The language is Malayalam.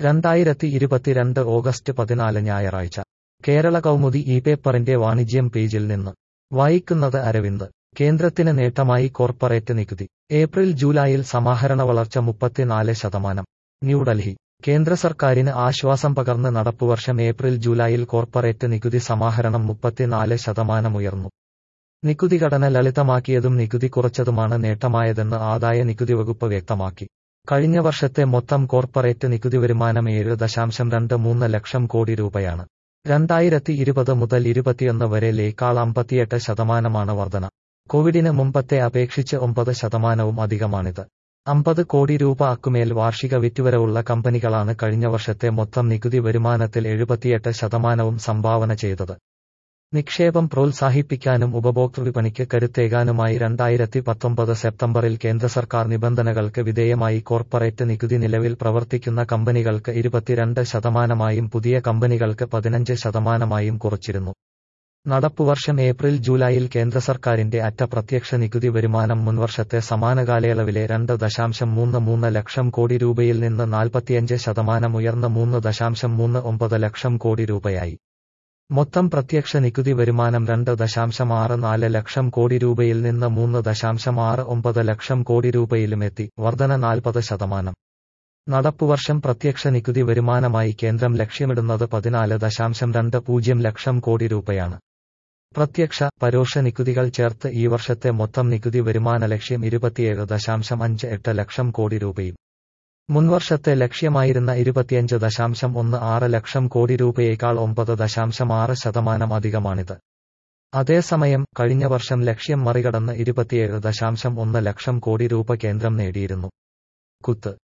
രണ്ടായിരത്തി ഇരുപത്തിരണ്ട് ഓഗസ്റ്റ് പതിനാല് ഞായറാഴ്ച കേരള കൗമുദി ഈ പേപ്പറിന്റെ വാണിജ്യം പേജിൽ നിന്ന് വായിക്കുന്നത് അരവിന്ദ് കേന്ദ്രത്തിന് നേട്ടമായി കോർപ്പറേറ്റ് നികുതി ഏപ്രിൽ ജൂലൈയിൽ സമാഹരണ വളർച്ച മുപ്പത്തിനാല് ശതമാനം ന്യൂഡൽഹി കേന്ദ്ര സർക്കാരിന് ആശ്വാസം പകർന്ന് നടപ്പുവർഷം ഏപ്രിൽ ജൂലൈയിൽ കോർപ്പറേറ്റ് നികുതി സമാഹരണം മുപ്പത്തിനാല് ശതമാനം ഉയർന്നു നികുതി ഘടന ലളിതമാക്കിയതും നികുതി കുറച്ചതുമാണ് നേട്ടമായതെന്ന് ആദായ നികുതി വകുപ്പ് വ്യക്തമാക്കി കഴിഞ്ഞ വർഷത്തെ മൊത്തം കോർപ്പറേറ്റ് നികുതി വരുമാനം ഏഴ് ദശാംശം രണ്ട് മൂന്ന് ലക്ഷം കോടി രൂപയാണ് രണ്ടായിരത്തി ഇരുപത് മുതൽ ഇരുപത്തിയൊന്ന് വരെ ലേക്കാൾ അമ്പത്തിയെട്ട് ശതമാനമാണ് വർധന കോവിഡിന് മുമ്പത്തെ അപേക്ഷിച്ച് ഒമ്പത് ശതമാനവും അധികമാണിത് അമ്പത് കോടി രൂപ അക്കുമേൽ വാർഷിക വിറ്റുവരവുള്ള കമ്പനികളാണ് കഴിഞ്ഞ വർഷത്തെ മൊത്തം നികുതി വരുമാനത്തിൽ എഴുപത്തിയെട്ട് ശതമാനവും സംഭാവന ചെയ്തത് നിക്ഷേപം പ്രോത്സാഹിപ്പിക്കാനും ഉപഭോക്തൃ വിപണിക്ക് കരുത്തേകാനുമായി രണ്ടായിരത്തി പത്തൊമ്പത് സെപ്റ്റംബറിൽ കേന്ദ്ര സർക്കാർ നിബന്ധനകൾക്ക് വിധേയമായി കോർപ്പറേറ്റ് നികുതി നിലവിൽ പ്രവർത്തിക്കുന്ന കമ്പനികൾക്ക് ഇരുപത്തിരണ്ട് ശതമാനമായും പുതിയ കമ്പനികൾക്ക് പതിനഞ്ച് ശതമാനമായും കുറച്ചിരുന്നു നടപ്പുവർഷം ഏപ്രിൽ ജൂലൈയിൽ കേന്ദ്ര സർക്കാരിന്റെ അറ്റ പ്രത്യക്ഷ നികുതി വരുമാനം മുൻവർഷത്തെ സമാന കാലയളവിലെ രണ്ട് ദശാംശം മൂന്ന് മൂന്ന് ലക്ഷം കോടി രൂപയിൽ നിന്ന് നാൽപ്പത്തിയഞ്ച് ശതമാനം ഉയർന്ന് മൂന്ന് ദശാംശം മൂന്ന് ഒമ്പത് ലക്ഷം കോടി രൂപയായി മൊത്തം പ്രത്യക്ഷ നികുതി വരുമാനം രണ്ട് ദശാംശം ആറ് നാല് ലക്ഷം കോടി രൂപയിൽ നിന്ന് മൂന്ന് ദശാംശം ആറ് ഒമ്പത് ലക്ഷം കോടി രൂപയിലുമെത്തി വർധന നാൽപ്പത് ശതമാനം നടപ്പുവർഷം പ്രത്യക്ഷ നികുതി വരുമാനമായി കേന്ദ്രം ലക്ഷ്യമിടുന്നത് പതിനാല് ദശാംശം രണ്ട് പൂജ്യം ലക്ഷം കോടി രൂപയാണ് പ്രത്യക്ഷ പരോക്ഷ നികുതികൾ ചേർത്ത് ഈ വർഷത്തെ മൊത്തം നികുതി വരുമാന ലക്ഷ്യം ഇരുപത്തിയേഴ് ദശാംശം അഞ്ച് എട്ട് ലക്ഷം കോടി രൂപയും മുൻവർഷത്തെ ലക്ഷ്യമായിരുന്ന ഇരുപത്തിയഞ്ച് ദശാംശം ഒന്ന് ആറ് ലക്ഷം കോടി രൂപയേക്കാൾ ഒമ്പത് ദശാംശം ആറ് ശതമാനം അധികമാണിത് അതേസമയം കഴിഞ്ഞ വർഷം ലക്ഷ്യം മറികടന്ന് ഇരുപത്തിയേഴ് ദശാംശം ഒന്ന് ലക്ഷം കോടി രൂപ കേന്ദ്രം നേടിയിരുന്നു കുത്ത്